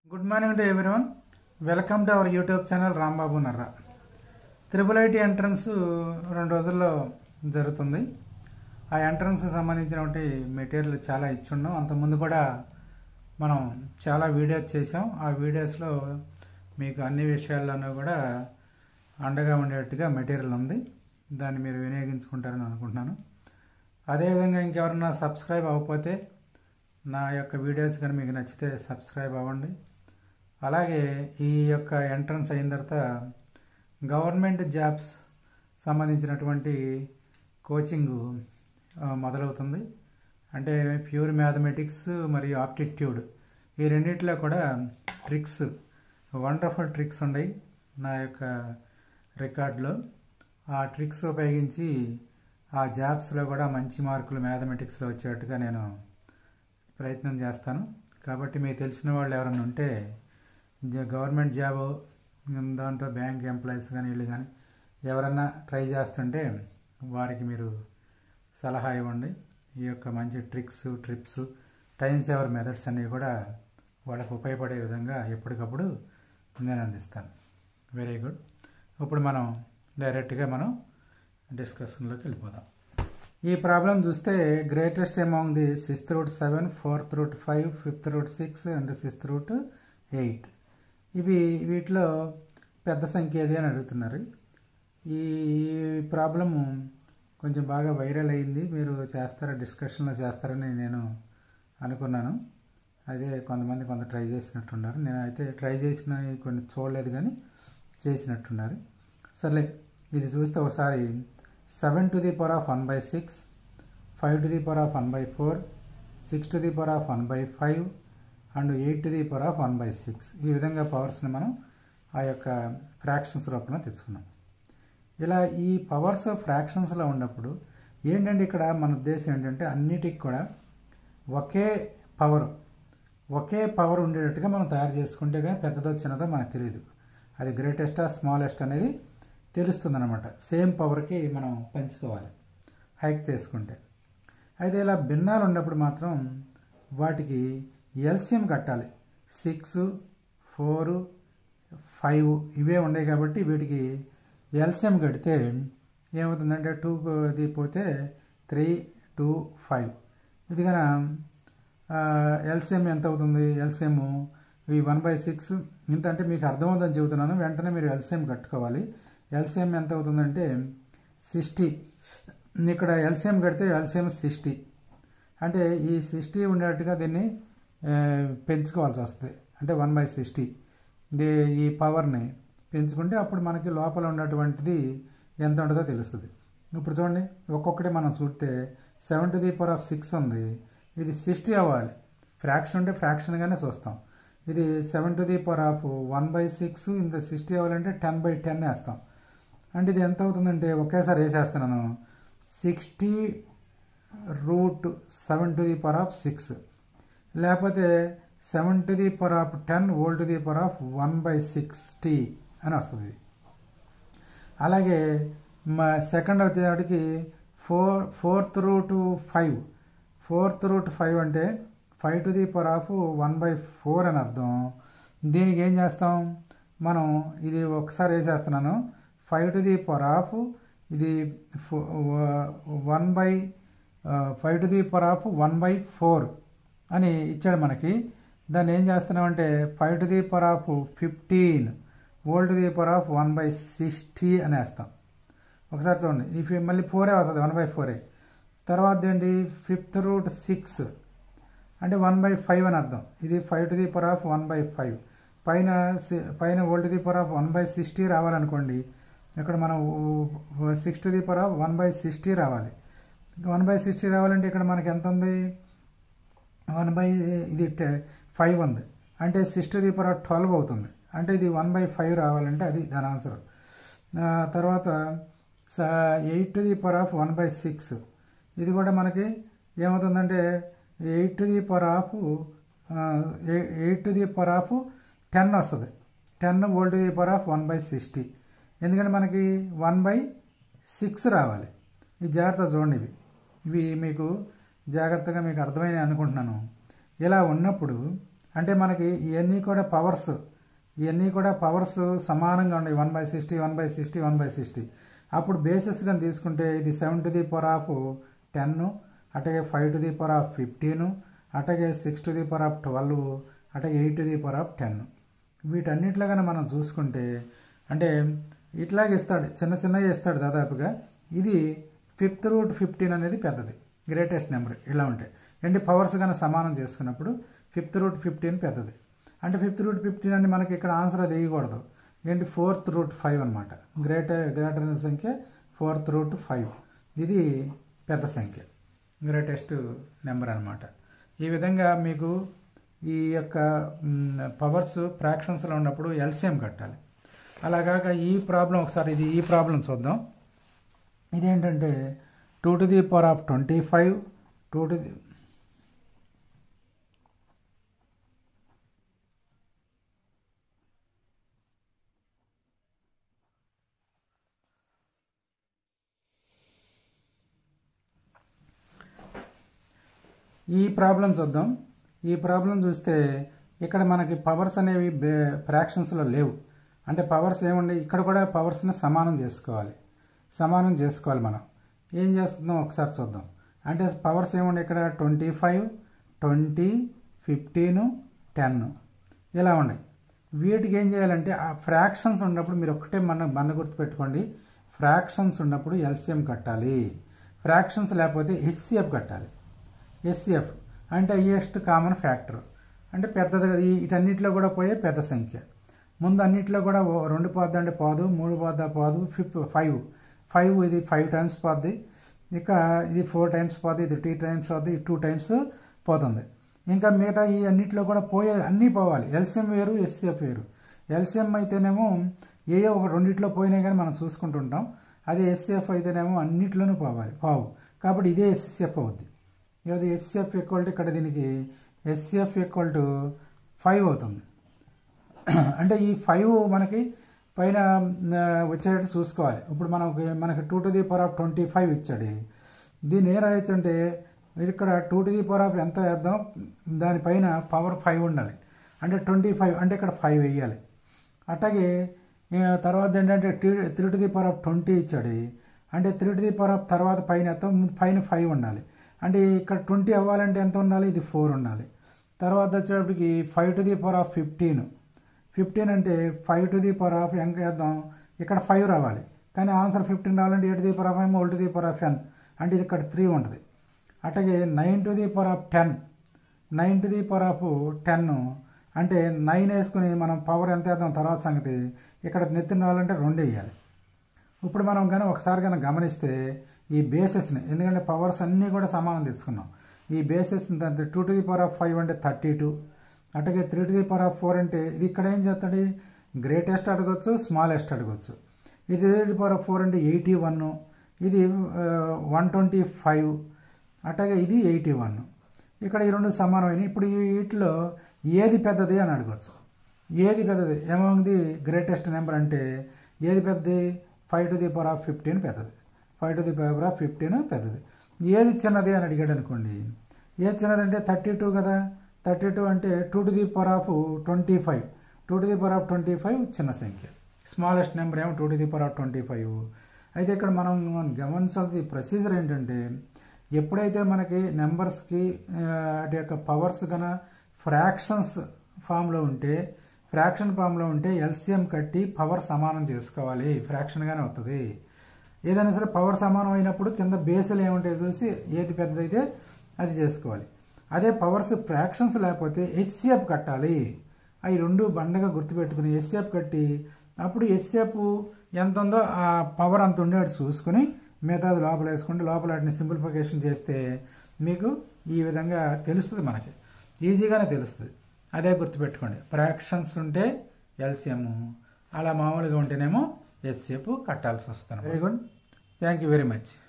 good morning to everyone welcome to our YouTube channel Rambabu Narra triple IT entrance రెండు రోజుల్లో జరుగుతుంది ఆ ఎంట్రన్స్ సంబంధించినటువంటి మెటీరియల్ చాలా ఇచ్చున్నాం అంతకుముందు కూడా మనం చాలా వీడియోస్ చేసాం ఆ వీడియోస్లో మీకు అన్ని విషయాల్లోనూ కూడా అండగా ఉండేట్టుగా మెటీరియల్ ఉంది దాన్ని మీరు వినియోగించుకుంటారని అనుకుంటున్నాను అదేవిధంగా ఇంకెవరన్నా సబ్స్క్రైబ్ అవ్వకపోతే నా యొక్క వీడియోస్ కానీ మీకు నచ్చితే సబ్స్క్రైబ్ అవ్వండి అలాగే ఈ యొక్క ఎంట్రన్స్ అయిన తర్వాత గవర్నమెంట్ జాబ్స్ సంబంధించినటువంటి కోచింగ్ ఆ, మొదలవుతుంది అంటే ప్యూర్ మ్యాథమెటిక్స్ మరియు ఆప్టిట్యూడ్ ఈ రెండిట్లో కూడా ట్రిక్స్ వండర్ఫుల్ ట్రిక్స్ ఉన్నాయి నా యొక్క రికార్డులో ఆ ట్రిక్స్ ఉపయోగించి ఆ జాబ్స్లో కూడా మంచి మార్కులు మ్యాథమెటిక్స్లో వచ్చేట్టుగా నేను ప్రయత్నం చేస్తాను కాబట్టి మీకు తెలిసిన వాళ్ళు ఎవరైనా ఉంటే జ- గవర్నమెంట్ జాబ్ దాంట్లో బ్యాంక్ ఎంప్లాయీస్ కానీ వీళ్ళు కానీ ఎవరన్నా ట్రై చేస్తుంటే వారికి మీరు సలహా ఇవ్వండి ఈ యొక్క మంచి tricks trips time saver methods అన్నీ కూడా వాళ్ళకు ఉపయోగపడే విధంగా ఎప్పటికప్పుడు నేను అందిస్తాను వెరీ గుడ్ ఇప్పుడు మనం డైరెక్ట్గా మనం డిస్కషన్లోకి వెళ్ళిపోదాం ఈ ప్రాబ్లం చూస్తే greatest among the sixth root seven fourth root five fifth root six and sixth root eight ఇవి వీటిలో పెద్ద సంఖ్య ఏది అని అడుగుతున్నారు ఈ ప్రాబ్లము కొంచెం బాగా వైరల్ అయింది మీరు చేస్తారా డిస్కషన్లో చేస్తారని నేను అనుకున్నాను అదే కొంతమంది కొంత ట్రై చేసినట్టున్నారు నేను అయితే ట్రై చేసిన కొన్ని చూడలేదు కానీ చేసినట్టున్నారు సర్లే ఇది చూస్తే ఒకసారి seven to the power of one by six five to the power of one by four six to the power of one by five and eight to the power of one by six ఈ విధంగా పవర్స్ని మనం ఆ యొక్క fractions రూపంలో తెచ్చుకున్నాం ఇలా ఈ powers ఫ్రాక్షన్స్లో ఉన్నప్పుడు ఏంటంటే ఇక్కడ మన ఉద్దేశం ఏంటంటే అన్నిటికి కూడా ఒకే పవర్ ఒకే పవర్ ఉండేటట్టుగా మనం తయారు చేసుకుంటే కానీ పెద్దదో చిన్నదో మనకు తెలియదు అది గ్రేటెస్టా స్మాలెస్ట్ అనేది తెలుస్తుంది అనమాట సేమ్ పవర్కి మనం పెంచుకోవాలి హైక్ చేసుకుంటే అయితే ఇలా భిన్నాలు ఉన్నప్పుడు మాత్రం వాటికి ఎల్సిఎం కట్టాలి సిక్స్ ఫోరు ఫైవ్ ఇవే ఉన్నాయి కాబట్టి వీటికి ఎల్సిఎం కడితే ఏమవుతుందంటే టూ ఇది పోతే త్రీ టూ ఫైవ్ ఇది కన ఎల్సిఎం ఎంత అవుతుంది ఎల్సిఎం ఈ వన్ బై సిక్స్ ఇంత అంటే మీకు అర్థమవుతుందని చెబుతున్నాను వెంటనే మీరు ఎల్సిఎం కట్టుకోవాలి ఎల్సిఎం ఎంత అవుతుందంటే సిక్స్టీ ఇక్కడ ఎల్సిఎం కడితే ఎల్సిఎం సిక్స్టీ అంటే ఈ సిక్స్టీ ఉండేట్టుగా దీన్ని ఆ, పెంచుకోవాల్సి వస్తుంది అంటే వన్ బై సిక్స్టీ ది ఈ పవర్ని పెంచుకుంటే అప్పుడు మనకి లోపల ఉన్నటువంటిది ఎంత ఉంటుందో తెలుస్తుంది ఇప్పుడు చూడండి ఒక్కొక్కటి మనం చూస్తే seven to the power of six ఉంది ఇది సిక్స్టీ అవ్వాలి ఫ్రాక్షన్ ఉంటే ఫ్రాక్షన్గానే చూస్తాం ఇది seven to the power of one by six ఇంత సిక్స్టీ అవ్వాలంటే టెన్ బై టెన్ వేస్తాం అంటే ఇది ఎంత అవుతుందంటే ఒకేసారి వేసేస్తున్నాను sixty root seven to the power of six లేకపోతే seven to the power of ten whole to the power of one by sixty అని వస్తుంది ఇది అలాగే మా second వచ్చేటికి four fourth root five fourth root five అంటే five to the power of one by four అని అర్థం దీనికి ఏం చేస్తాం మనం ఇది ఒకసారి వేసేస్తున్నాను five to the power of ఇది one by five to the power of one by four అని ఇచ్చాడు మనకి దాన్ని ఏం చేస్తున్నామంటే five to the power of fifteen whole the power of one by sixty అని వేస్తాం ఒకసారి చూడండి ఈ ఫి- మళ్ళీ ఫోరే వస్తుంది వన్ బై ఫోరే తర్వాత ఏంటి ఫిఫ్త్ రూట్ సిక్స్ అంటే వన్ బై ఫైవ్ అని అర్థం ఇది five to the power of one by five పైన సి- పైన whole the power of one by sixty రావాలనుకోండి ఇక్కడ మనం six to the power of one by sixty రావాలి వన్ బై సిక్స్టీ రావాలంటే ఇక్కడ మనకి ఎంత ఉంది వన్ బై ఇది ఫైవ్ ఉంది అంటే six to the power of twelve అవుతుంది అంటే ఇది వన్ బై ఫైవ్ రావాలంటే అది దాని ఆన్సర్ ఆ, తర్వాత eight to the power of one by six ఇది కూడా మనకి ఏమవుతుందంటే eight to the power of eight to the power of ten వస్తుంది ten whole to the power of one by sixty ఎందుకంటే మనకి వన్ బై సిక్స్ రావాలి ఈ జాగ్రత్త చూడండి ఇవి ఇవి మీకు జాగ్రత్తగా మీకు అర్థమైనవి అనుకుంటున్నాను ఇలా ఉన్నప్పుడు అంటే మనకి ఇవన్నీ కూడా పవర్స్ ఇవన్నీ కూడా పవర్స్ సమానంగా ఉన్నాయి one by sixty one by sixty one by sixty అప్పుడు బేసిస్ కానీ తీసుకుంటే ఇది seven to the power of ten అట్లాగే five to the power of fifteen అట్లాగే six to the power of twelve అట్లాగే eight to the power of ten వీటన్నిటిలో కానీ మనం చూసుకుంటే అంటే ఇట్లాగే ఇస్తాడు చిన్న చిన్నగా ఇస్తాడు దాదాపుగా ఇది ఫిఫ్త్ రూట్ ఫిఫ్టీన్ అనేది పెద్దది గ్రేటెస్ట్ నెంబర్ ఇలా ఉంటాయి ఏంటి పవర్స్ కానీ సమానం చేసుకున్నప్పుడు ఫిఫ్త్ రూట్ ఫిఫ్టీన్ పెద్దది అంటే ఫిఫ్త్ రూట్ ఫిఫ్టీన్ అంటే మనకి ఇక్కడ ఆన్సర్ అది వేయకూడదు ఏంటి ఫోర్త్ రూట్ ఫైవ్ అనమాట గ్రేటర్ గ్రేటర్ సంఖ్య ఫోర్త్ రూట్ ఫైవ్ ఇది పెద్ద సంఖ్య గ్రేటెస్ట్ నెంబర్ అనమాట ఈ విధంగా మీకు ఈ యొక్క పవర్స్ ఫ్రాక్షన్స్లో ఉన్నప్పుడు ఎల్సిఎం కట్టాలి అలాగాక ఈ ప్రాబ్లం ఒకసారి ఇది ఈ ప్రాబ్లం చూద్దాం ఇదేంటంటే two to the power of twenty five two to the ఈ ప్రాబ్లం చూద్దాం ఈ ప్రాబ్లం చూస్తే ఇక్కడ మనకి పవర్స్ అనేవి ఫ్రాక్షన్స్లో లేవు అంటే పవర్స్ ఏముండే ఇక్కడ కూడా పవర్స్ని సమానం చేసుకోవాలి సమానం చేసుకోవాలి మనం ఏం చేస్తుందాం ఒకసారి చూద్దాం అంటే పవర్స్ ఏముండే ఇక్కడ twenty five twenty fifteen ten ఇలా ఉన్నాయి వీటికి ఏం చేయాలంటే ఆ ఫ్రాక్షన్స్ ఉన్నప్పుడు మీరు ఒక్కటే మన మన గుర్తుపెట్టుకోండి ఫ్రాక్షన్స్ ఉన్నప్పుడు ఎల్సిఎం కట్టాలి ఫ్రాక్షన్స్ లేకపోతే హెచ్సిఎఫ్ కట్టాలి ఎస్సిఎఫ్ అంటే హైయెస్ట్ కామన్ ఫ్యాక్టర్ అంటే పెద్దది ఈ- వీటన్నిటిలో కూడా పోయే పెద్ద సంఖ్య ముందు అన్నిట్లో కూడా ఓ రెండు పోద్దా అంటే పోదు మూడు పోద్దా పోదు ఫిఫ్ ఫైవ్ ఫైవ్ ఇది ఫైవ్ టైమ్స్ పోద్ది ఇక ఇది ఫోర్ టైమ్స్ పోద్ది ఇది త్రీ టైమ్స్ పోద్ది ఇది టూ టైమ్స్ పోతుంది ఇంకా మిగతా ఈ అన్నిట్లో కూడా పోయే అన్నీ పోవాలి ఎల్సిఎం వేరు ఎస్సిఎఫ్ వేరు ఎల్సిఎం అయితేనేమో ఏ ఒక రెండిట్లో పోయినా కానీ మనం చూసుకుంటుంటాం అదే ఎస్సిఎఫ్ అయితేనేమో అన్నిట్లోనూ పోవాలి పావు కాబట్టి ఇదే ఎస్సిఎఫ్ అవుద్ది ఇది ఎస్సిఎఫ్ ఈక్వల్ టు ఇక్కడ దీనికి ఎస్సిఎఫ్ ఈక్వల్ టు ఫైవ్ అవుతుంది అంటే ఈ ఫైవ్ మనకి పైన ఆ, వచ్చేటట్టు చూసుకోవాలి ఇప్పుడు మనం మనకి two to the power of twenty five ఇచ్చాడు దీన్ని ఏ రాయొచ్చు అంటే ఇక్కడ two to the power of ఎంత వేద్దాం దానిపైన పవర్ ఫైవ్ ఉండాలి అంటే ట్వంటీ ఫైవ్ అంటే ఇక్కడ ఫైవ్ వేయాలి అట్లాగే ఆ, తర్వాత ఏంటంటే three to the power of twenty ఇచ్చాడు అంటే three to the power of తర్వాత పైన ఎంత పైన ఫైవ్ ఉండాలి అంటే ఇక్కడ ట్వంటీ అవ్వాలంటే ఎంత ఉండాలి ఇది ఫోర్ ఉండాలి తర్వాత వచ్చేటప్పటికి five to the power of fifteen fifteen అంటే five to the power of ఎంత వేద్దాం ఇక్కడ ఫైవ్ రావాలి కానీ ఆన్సర్ ఫిఫ్టీన్ రావాలంటే ఎయిట్ ది పవర్ ఆఫ్ ఏమో whole to the power of N అంటే ఇది ఇక్కడ త్రీ ఉంటుంది అట్లాగే nine to the power of ten nine to the power of ten అంటే నైన్ వేసుకుని మనం పవర్ ఎంత వేద్దాం తర్వాత సంగతి ఇక్కడ నెత్తిన రావాలంటే రెండు వేయాలి ఇప్పుడు మనం కానీ ఒకసారి కనుక గమనిస్తే ఈ బేసెస్ని ఎందుకంటే పవర్స్ అన్నీ కూడా సమానం తెచ్చుకున్నాం ఈ bases two to the power of five అంటే థర్టీ టూ అట్లాగే three to the power of four అంటే ఇది ఇక్కడ ఏం చేస్తాడు గ్రేటెస్ట్ అడగొచ్చు స్మాలెస్ట్ అడగొచ్చు ఇది three to the power of four అంటే ఎయిటీ వన్ ఇది వన్ ట్వంటీ ఫైవ్ అట్లాగే ఇది ఎయిటీ వన్ ఇక్కడ ఈ రెండు సమానమైన ఇప్పుడు ఈ వీటిలో ఏది పెద్దది అని అడగచ్చు ఏది పెద్దది ఎమాంగ్ ది గ్రేటెస్ట్ నెంబర్ అంటే ఏది పెద్దది five to the power of fifteen పెద్దది five to the power of fifteen పెద్దది ఏది చిన్నది అని అడిగాడు అనుకోండి ఏది చిన్నది అంటే థర్టీ టూ కదా థర్టీ టూ అంటే two to the power of twenty five two to the power of twenty five చిన్న సంఖ్య స్మాలెస్ట్ నెంబర్ ఏమో two to the power of twenty five అయితే ఇక్కడ మనం గమనించాల్సిన ప్రొసీజర్ ఏంటంటే ఎప్పుడైతే మనకి నెంబర్స్కి వాటి యొక్క పవర్స్ కన ఫ్రాక్షన్స్ ఫామ్లో ఉంటే ఫ్రాక్షన్ ఫామ్లో ఉంటే ఎల్సిఎం కట్టి పవర్ సమానం చేసుకోవాలి ఫ్రాక్షన్గానే అవుతుంది ఏదైనా సరే పవర్ సమానం అయినప్పుడు కింద బేసులు ఏముంటాయో చూసి ఏది పెద్దదైతే అది చేసుకోవాలి అదే పవర్స్ ఫ్రాక్షన్స్ లేకపోతే హెచ్సిఎఫ్ కట్టాలి అవి రెండు బండగా గుర్తుపెట్టుకుని హెచ్సిఎఫ్ కట్టి అప్పుడు హెచ్సిఎఫ్ ఎంత ఉందో ఆ పవర్ అంత ఉండేది చూసుకుని మిగతాది లోపల వేసుకుంటే లోపల వాటిని సింప్లిఫికేషన్ చేస్తే మీకు ఈ విధంగా తెలుస్తుంది మనకి ఈజీగానే తెలుస్తుంది అదే గుర్తుపెట్టుకోండి ఫ్రాక్షన్స్ ఉంటే ఎల్సిఎం అలా మామూలుగా ఉంటేనేమో ఎస్సిఎఫ్ కట్టాల్సి వస్తుంది very good thank you very much